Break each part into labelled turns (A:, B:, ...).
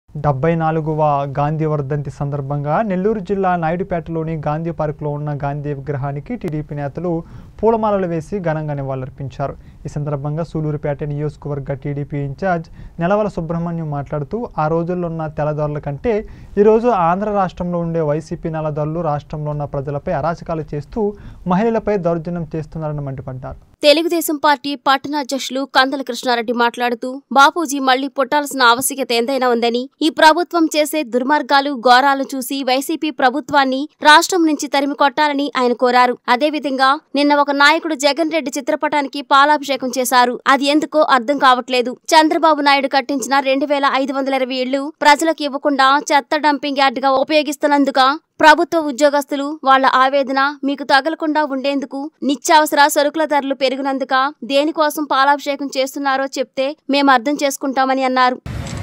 A: డెబ్బై నాలుగవ గాంధీ వర్ధంతి సందర్భంగా నెల్లూరు జిల్లా నాయుడుపేటలోని గాంధీ పార్కులో ఉన్న గాంధీ విగ్రహానికి టీడీపీ నేతలు పూలమాలలు వేసి ఘనంగా నివాళులర్పించారు ఈ సందర్భంగా సూలూరుపేట నియోజకవర్గ టీడీపీ ఇన్ఛార్జ్ నెలవల సుబ్రహ్మణ్యం మాట్లాడుతూ ఆ రోజుల్లో ఉన్న తెల్లదొరల కంటే ఈరోజు ఆంధ్ర రాష్ట్రంలో ఉండే వైసీపీ నెలదొరలు రాష్ట్రంలో ఉన్న ప్రజలపై అరాచకాలు చేస్తూ మహిళలపై దౌర్జన్యం చేస్తున్నారని మండిపడ్డారు
B: తెలుగుదేశం పార్టీ పట్టణ అధ్యక్షులు కందల కృష్ణారెడ్డి మాట్లాడుతూ బాపూజీ మళ్లీ పుట్టాల్సిన ఆవశ్యకత ఎంతైనా ఉందని ఈ ప్రభుత్వం చేసే దుర్మార్గాలు ఘోరాలు చూసి వైసీపీ ప్రభుత్వాన్ని రాష్ట్రం నుంచి తరిమి కొట్టాలని ఆయన కోరారు అదేవిధంగా నిన్న ఒక నాయకుడు జగన్ రెడ్డి చిత్రపటానికి పాలాభిషేకం చేశారు అది ఎందుకో అర్థం కావట్లేదు చంద్రబాబు నాయుడు కట్టించిన రెండు వేల ఐదు వందల ఇరవై ఇళ్లు ప్రజలకు ఇవ్వకుండా చెత్త డంపింగ్ యార్డ్గా ఉపయోగిస్తున్నందుక ప్రభుత్వ ఉద్యోగస్తులు వాళ్ళ ఆవేదన మీకు తగలకుండా ఉండేందుకు నిత్యావసర సరుకుల ధరలు పెరిగినందుక దేనికోసం పాలాభిషేకం చేస్తున్నారో చెప్తే మేము అర్థం చేసుకుంటామని అన్నారు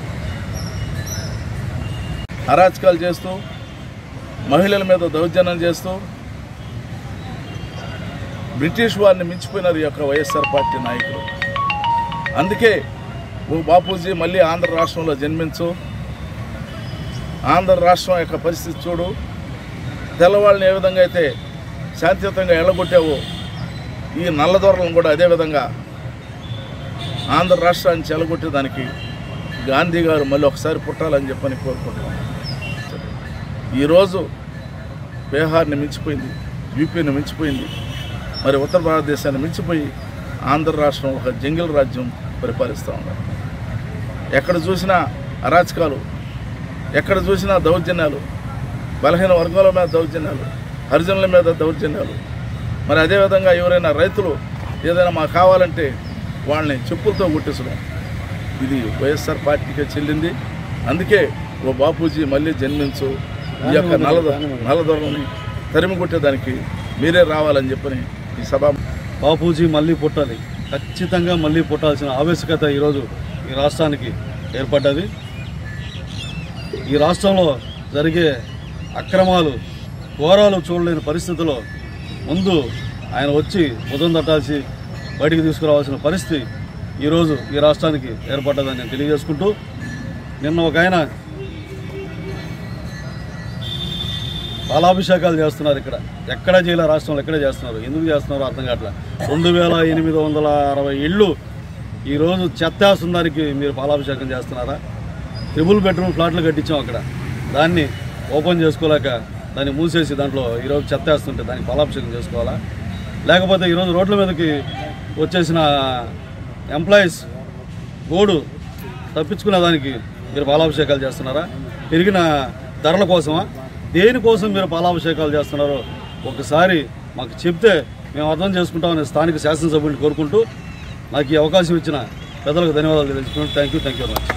C: అరాచకాలు చేస్తూ మహిళల మీద దౌర్జన్యం చేస్తూ బ్రిటిష్ వారిని మించిపోయినారు ఈ యొక్క వైఎస్ఆర్ పార్టీ నాయకులు అందుకే ఓ బాపూజీ మళ్ళీ ఆంధ్ర రాష్ట్రంలో జన్మించు ఆంధ్ర రాష్ట్రం యొక్క పరిస్థితి చూడు తెల్లవాళ్ళని ఏ విధంగా అయితే శాంతియుతంగా ఎళ్ళగొట్టావో ఈ నల్లదొరలను కూడా అదే విధంగా ఆంధ్ర రాష్ట్రాన్ని చెలగొట్టేదానికి గాంధీ గారు మళ్ళీ ఒకసారి పుట్టాలని చెప్పని కోరుకుంటున్నాం ఈరోజు బీహార్ని మించిపోయింది యూపీని మించిపోయింది మరి ఉత్తర భారతదేశాన్ని మించిపోయి ఆంధ్ర రాష్ట్రం ఒక జంగిల్ రాజ్యం పరిపాలిస్తూ ఉన్నారు ఎక్కడ చూసినా అరాచకాలు ఎక్కడ చూసినా దౌర్జన్యాలు బలహీన వర్గాల మీద దౌర్జన్యాలు హరిజనుల మీద దౌర్జన్యాలు మరి అదేవిధంగా ఎవరైనా రైతులు ఏదైనా మాకు కావాలంటే వాళ్ళని చెప్పులతో గుట్టించడం ఇది వైఎస్ఆర్ పార్టీకే చెల్లింది అందుకే ఓ బాపూజీ మళ్ళీ జన్మించు ఈ యొక్క నల్లద నల్లదొరని తరిమి కొట్టేదానికి మీరే రావాలని చెప్పని ఈ సభ
D: బాపూజీ మళ్ళీ పుట్టాలి ఖచ్చితంగా మళ్ళీ పుట్టాల్సిన ఆవశ్యకత ఈరోజు ఈ రాష్ట్రానికి ఏర్పడ్డది ఈ రాష్ట్రంలో జరిగే అక్రమాలు ఘోరాలు చూడలేని పరిస్థితుల్లో ముందు ఆయన వచ్చి బుధం తట్టాల్సి బయటికి తీసుకురావాల్సిన పరిస్థితి ఈరోజు ఈ రాష్ట్రానికి ఏర్పడ్డదని నేను తెలియజేసుకుంటూ నిన్న ఒక ఆయన పాలాభిషేకాలు చేస్తున్నారు ఇక్కడ ఎక్కడ చేయలే రాష్ట్రంలో ఎక్కడ చేస్తున్నారు ఎందుకు చేస్తున్నారో అర్థం కావట్లేదు రెండు వేల ఎనిమిది వందల అరవై ఇళ్ళు ఈరోజు చెత్తేస్తుందానికి మీరు పాలాభిషేకం చేస్తున్నారా ట్రిపుల్ బెడ్రూమ్ ఫ్లాట్లు కట్టించాం అక్కడ దాన్ని ఓపెన్ చేసుకోలేక దాన్ని మూసేసి దాంట్లో ఈరోజు చెత్తేస్తుంటే దానికి పాలాభిషేకం చేసుకోవాలా లేకపోతే ఈరోజు రోడ్ల మీదకి వచ్చేసిన ఎంప్లాయీస్ గోడు తప్పించుకునే దానికి మీరు పాలాభిషేకాలు చేస్తున్నారా పెరిగిన ధరల కోసమా దేనికోసం మీరు పాలాభిషేకాలు చేస్తున్నారో ఒకసారి మాకు చెప్తే మేము అర్థం చేసుకుంటామని స్థానిక శాసనసభ్యులు కోరుకుంటూ నాకు ఈ అవకాశం ఇచ్చిన పెద్దలకు ధన్యవాదాలు తెలుసుకుంటూ thank you thank you very much